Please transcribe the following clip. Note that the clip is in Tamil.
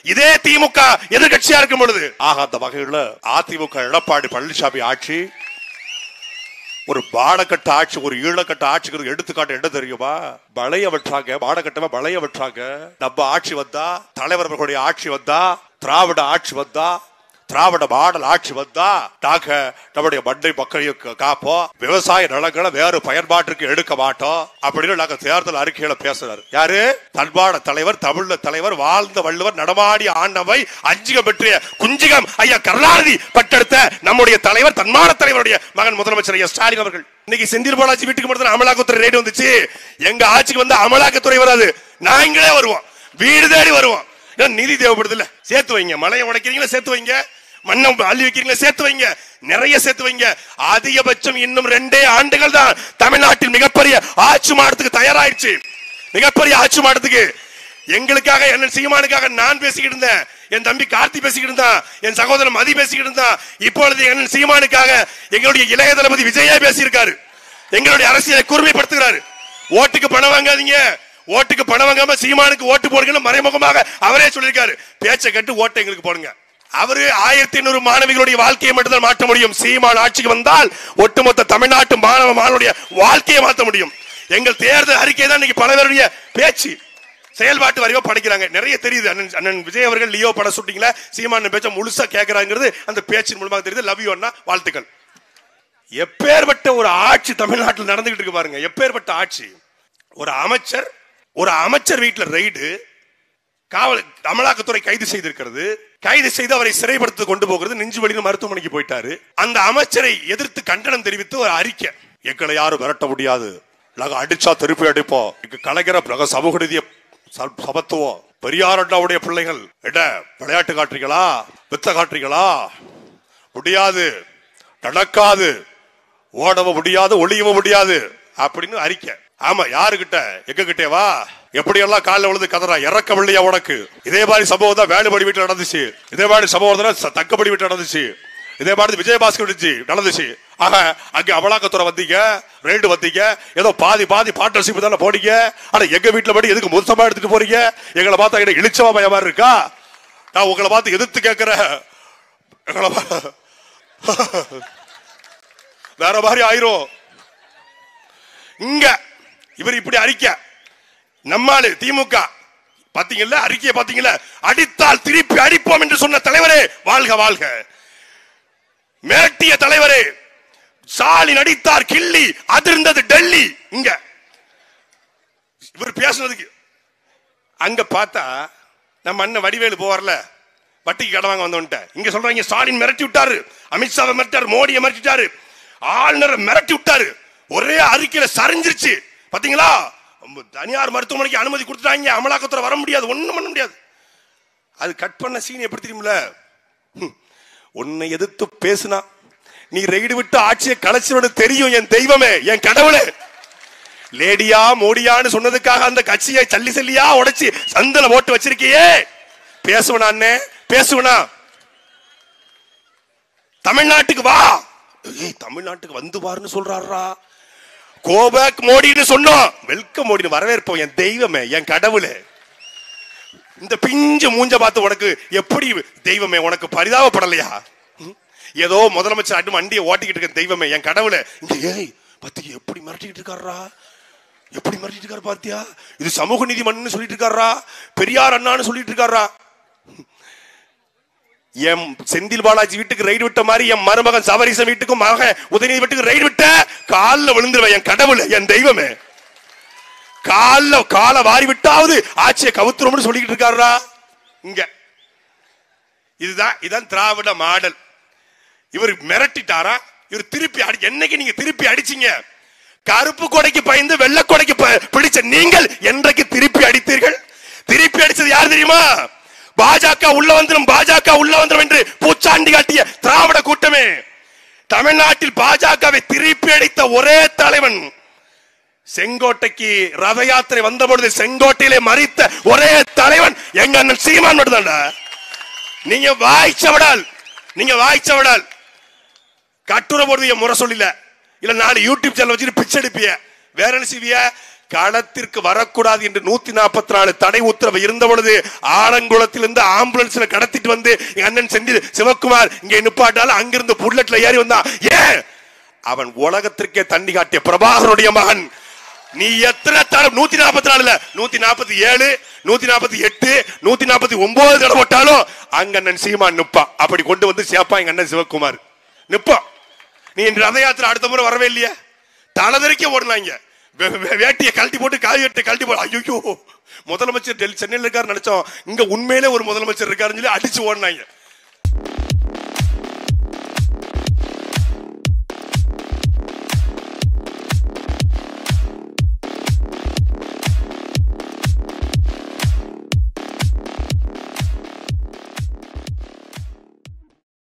இதே திமுக எதிர்கட்சியா இருக்கும் பொழுது ஆக அந்த வகையில அதிமுக எடப்பாடி பழனிசாமி ஆட்சி ஒரு பாடக்கட்ட ஆட்சி ஒரு ஈழக்கட்ட ஆட்சிக்கு ஒரு எடுத்துக்காட்டு என்ன தெரியுமா பழைய வற்றாங்க பாடக்கட்டமா பழைய வற்றாங்க நம்ம ஆட்சி வந்தா தலைவர் அவர்களுடைய ஆட்சி வந்தா திராவிட ஆட்சி வந்தா திராவிட மாடல் ஆட்சி வந்தா நாங்க நம்முடைய மண்ணை மக்களையும் கா- காப்போம் விவசாய நிலங்களை வேறு பயன்பாட்டிற்கு எடுக்க மாட்டோம் அப்படின்னு நாங்க தேர்தல் அறிக்கையில பேசுறாரு யாரு தன்பாட தலைவர் தமிழ தலைவர் வாழ்ந்த வள்ளுவர் நடமாடி ஆண்டவை அஞ்சுகம் பெற்றிய குஞ்சிகம் ஐயா கருணாநிதி பட்டெடுத்த நம்முடைய தலைவர் தன்மான தலைவருடைய மகன் முதலமைச்சர் ஐயா ஸ்டாலின் அவர்கள் இன்னைக்கு செந்தில் பாலாஜி வீட்டுக்கு மட்டும் தான் அமலாக்கத்துறை ரேட் வந்துச்சு எங்க ஆட்சிக்கு வந்து அமலாக்கத்துறை வராது நாங்களே வருவோம் வீடு தேடி வருவோம் ஏன்னா நிதி தேவைப்படுது இல்ல சேர்த்து வைங்க மலையை உடைக்கிறீங்களா சேர்த்து வைங்க மண்ணை அள்ளி வைக்கிறீங்களா சேர்த்து வைங்க நிறைய சேர்த்து வைங்க அதிகபட்சம் இன்னும் ரெண்டே ஆண்டுகள் தான் தமிழ்நாட்டில் மிகப்பெரிய ஆட்சி மாடத்துக்கு தயாராயிடுச்சு மிகப்பெரிய ஆட்சி மாடத்துக்கு எங்களுக்காக என்ன சீமானுக்காக நான் பேசிக்கிட்டு இருந்தேன் என் தம்பி கார்த்தி பேசிக்கிட்டு இருந்தான் என் சகோதரன் மதி பேசிக்கிட்டு இருந்தான் இப்பொழுது என் சீமானுக்காக எங்களுடைய இளைய தளபதி விஜயா பேசியிருக்காரு எங்களுடைய அரசியலை கூர்மைப்படுத்துகிறாரு ஓட்டுக்கு பணம் வாங்காதீங்க ஓட்டுக்கு பணம் வாங்காம சீமானுக்கு ஓட்டு போடுங்கன்னு மறைமுகமாக அவரே சொல்லியிருக்காரு பேச்சை கட்டு ஓட்டை எங்களுக்கு போடுங்க அவரு ஆயிரத்தி ஐநூறு மாணவிகளுடைய வாழ்க்கையை மட்டும்தான் மாற்ற முடியும் சீமான் ஆட்சிக்கு வந்தால் ஒட்டுமொத்த தமிழ்நாட்டு மாணவ மாணவனுடைய வாழ்க்கையை மாற்ற முடியும் எங்கள் தேர்தல் அறிக்கை தான் இன்னைக்கு பல பேருடைய பேச்சு செயல்பாட்டு வரைவா படிக்கிறாங்க நிறைய தெரியுது அண்ணன் அண்ணன் விஜய் அவர்கள் லியோ பட ஷூட்டிங்ல சீமான் பேச்ச முழுசா கேட்கறாங்கிறது அந்த பேச்சின் மூலமாக தெரியுது லவ் யூ அண்ணா வாழ்த்துக்கள் எப்பேற்பட்ட ஒரு ஆட்சி தமிழ்நாட்டில் நடந்துகிட்டு இருக்கு பாருங்க எப்பேற்பட்ட ஆட்சி ஒரு அமைச்சர் ஒரு அமைச்சர் வீட்டுல ரைடு காவல் அமலாக்கத்துறை கைது செய்திருக்கிறது கைது செய்து அவரை சிறைப்படுத்த கொண்டு போகிறது நெஞ்சு வலின்னு மருத்துவமனைக்கு போயிட்டாரு அந்த அமைச்சரை எதிர்த்து கண்டனம் தெரிவித்து ஒரு அறிக்கை எங்களை யாரும் விரட்ட முடியாது நாங்க அடிச்சா திருப்பி அடிப்போம் இங்க கலைஞர நாங்க சமூக நீதிய ச- சமத்துவம் பெரியார் அண்ணாவுடைய பிள்ளைகள் என்ன விளையாட்டு காட்டுறீங்களா வித்த காட்டுறீங்களா முடியாது நடக்காது ஓடவும் முடியாது ஒளியவும் முடியாது அப்படின்னு அறிக்கை ஆமா யாருகிட்ட எங்க கிட்டே வா எப்படி எல்லாம் காலில் விழுந்து கதறா இறக்கவில்லையா உனக்கு இதே மாதிரி சம்பவம் தான் வேலுபடி வீட்டுல நடந்துச்சு இதே மாதிரி சம்பவம் தான் ச- தக்கப்படி வீட்டுல நடந்துச்சு இதே மாதிரி விஜயபாஸ்கர் இருந்துச்சு நடந்துச்சு ஆக அங்க அமலாக்கத்துறை வந்தீங்க ரெண்டு வந்தீங்க ஏதோ பாதி பாதி பார்ட்னர்ஷிப் தானே போனீங்க ஆனா எங்க வீட்டுல படி எதுக்கு மொத்தமா எடுத்துட்டு போறீங்க எங்களை பார்த்தா என்ன இழிச்சவா பையன் மாதிரி இருக்கா நான் உங்களை பார்த்து எதிர்த்து கேட்கிறேன் எங்களை பா- வேற மாதிரி ஆயிரும் இங்க இவர் இப்படி அறிக்கை நம்மாளு திமுக பாத்தீங்கல்ல அறிக்கையை பாத்தீங்கல்ல அடித்தால் திருப்பி அடிப்போம் என்று சொன்ன தலைவரே வாழ்க வாழ்க மிரட்டிய தலைவரே ஸ்டாலின் அடித்தார் கிள்ளி அதிர்ந்தது டெல்லி இங்க இவர் பேசுனதுக்கு அங்க பார்த்தா நம்ம அண்ணன் வடிவேலு போவார்ல வட்டிக்கு கடன் வாங்க வந்தோன்ட்ட இங்க சொல்றாங்க ஸ்டாலின் மிரட்டி விட்டாரு அமித்ஷாவை மிரட்டாரு மோடியை மிரட்டிட்டாரு ஆளுநரை மிரட்டி விட்டாரு ஒரே அறிக்கையில சரிஞ்சிருச்சு பாத்தீங்களா நம்ம தனியார் மருத்துவமனைக்கு அனுமதி கொடுத்துட்டாங்க அமலாக்கத்துறை வர முடியாது ஒண்ணும் பண்ண முடியாது அது கட் பண்ண சீன் எப்படி தெரியுமில ஹம். உன்னை எதிர்த்து பேசுனா நீ ரெய்டு விட்டு ஆட்சியை கலைச்சிரோட தெரியும் என் தெய்வமே என் கடவுளே லேடியா மோடியான்னு சொன்னதுக்காக அந்த கட்சியை சல்லி சல்லியா உடைச்சு சந்தல ஓட்டு வச்சிருக்கியே பேசுவனா அண்ணே பேசுவனா தமிழ்நாட்டுக்கு வா ஏய் தமிழ்நாட்டுக்கு வந்து பாருன்னு சொல்றாரா கோபேக் மோடின்னு சொன்னோம் வெல்கம் மோடின்னு வரவேற்போம் என் தெய்வமே என் கடவுளே இந்த பிஞ்சு மூஞ்ச பார்த்து உனக்கு எப்படி தெய்வமே உனக்கு பரிதாபப்படலையா ம்? ஏதோ முதலமைச்சர் அட்டு வண்டியை ஓட்டிக்கிட்டு இருக்க தெய்வமே என் கடவுளே இங்க ஏய் பத்திக்கு எப்படி மிரட்டிக்கிட்டு இருக்காரா எப்படி மிரட்டிட்டு இருக்காரு பாத்தியா இது சமூக நீதி மண்ணுன்னு சொல்லிட்டு இருக்காரா பெரியார் அண்ணான்னு சொல்லிட்டு இருக்காரா என் செந்தில் பாலாஜி வீட்டுக்கு ரைடு விட்ட மாதிரி என் மருமகன் சபரிசன் வீட்டுக்கும் மகன் உதயநிதி வீட்டுக்கு ரைடு விட்ட கால்ல விழுந்துருவேன் என் கடவுள் என் தெய்வமே கால்ல காலை வாரி விட்டாவது ஆட்சியை கவுத்துறோம்னு சொல்லிக்கிட்டு இருக்காருடா இங்க இதுதான் இதான் திராவிட மாடல் இவர் மிரட்டிட்டாரா இவர் திருப்பி அடி என்னைக்கு நீங்க திருப்பி அடிச்சீங்க கருப்பு கொடைக்கு பயந்து வெள்ளை கொடைக்கு ப- பிடிச்ச நீங்கள் என்றைக்கு திருப்பி அடித்தீர்கள் திருப்பி அடிச்சது யார் தெரியுமா பாஜக உள்ள வந்துடும் பாஜக உள்ள வந்துடும் என்று பூச்சாண்டி காட்டிய திராவிட கூட்டமே தமிழ்நாட்டில் பாஜகவை திருப்பி அடித்த ஒரே தலைவன் செங்கோட்டைக்கு ரத யாத்திரை வந்த பொழுது செங்கோட்டையிலே மறித்த ஒரே தலைவன் எங்க அண்ணன் சீமான் மட்டும்தான்டா நீங்க வாய்ச்சவடால் நீங்க வாய்ச்சவடால் கட்டுரை போடுறது என் முறை சொல்லல இல்ல நாலு யூடியூப் சேனல் வச்சுட்டு பிச்சை எடுப்பிய வேற என்ன செய்விய களத்திற்கு வரக்கூடாது என்று நூத்தி நாற்பத்தி நாலு தடை உத்தரவு இருந்த பொழுது ஆலங்குளத்திலிருந்து ஆம்புலன்ஸ்ல கடத்திட்டு வந்து எங்க அண்ணன் செந்தில் சிவக்குமார் இங்க நிப்பாட்டாலும் அங்கிருந்து புல்லட்ல ஏறி வந்தான் ஏன் அவன் உலகத்திற்கே தண்ணி காட்டிய பிரபாகருடைய மகன் நீ எத்தனை தடவை நூத்தி நாற்பத்தி நாலுல நூத்தி நாற்பத்தி ஏழு நூத்தி நாற்பத்தி எட்டு நூத்தி நாற்பத்தி ஒன்பது தடவை போட்டாலும் அங்க அண்ணன் சீமான் நிப்பான் அப்படி கொண்டு வந்து சேப்பா எங்க அண்ணன் சிவக்குமார் நிப்பான் நீ இந்த ரத யாத்திரை அடுத்த முறை வரவே இல்லையா தலதறிக்க ஓடுனாங்க வே- வே- வேட்டியை கழட்டி போட்டு காய் வெட்டி கழட்டி போட்டு ஐயோ முதலமைச்சர் டெல்லி சென்னையில் இருக்காரு நினைச்சோம் இங்க உண்மையிலே ஒரு முதலமைச்சர் இருக்காருன்னு சொல்லி அடிச்சு ஓடினாங்க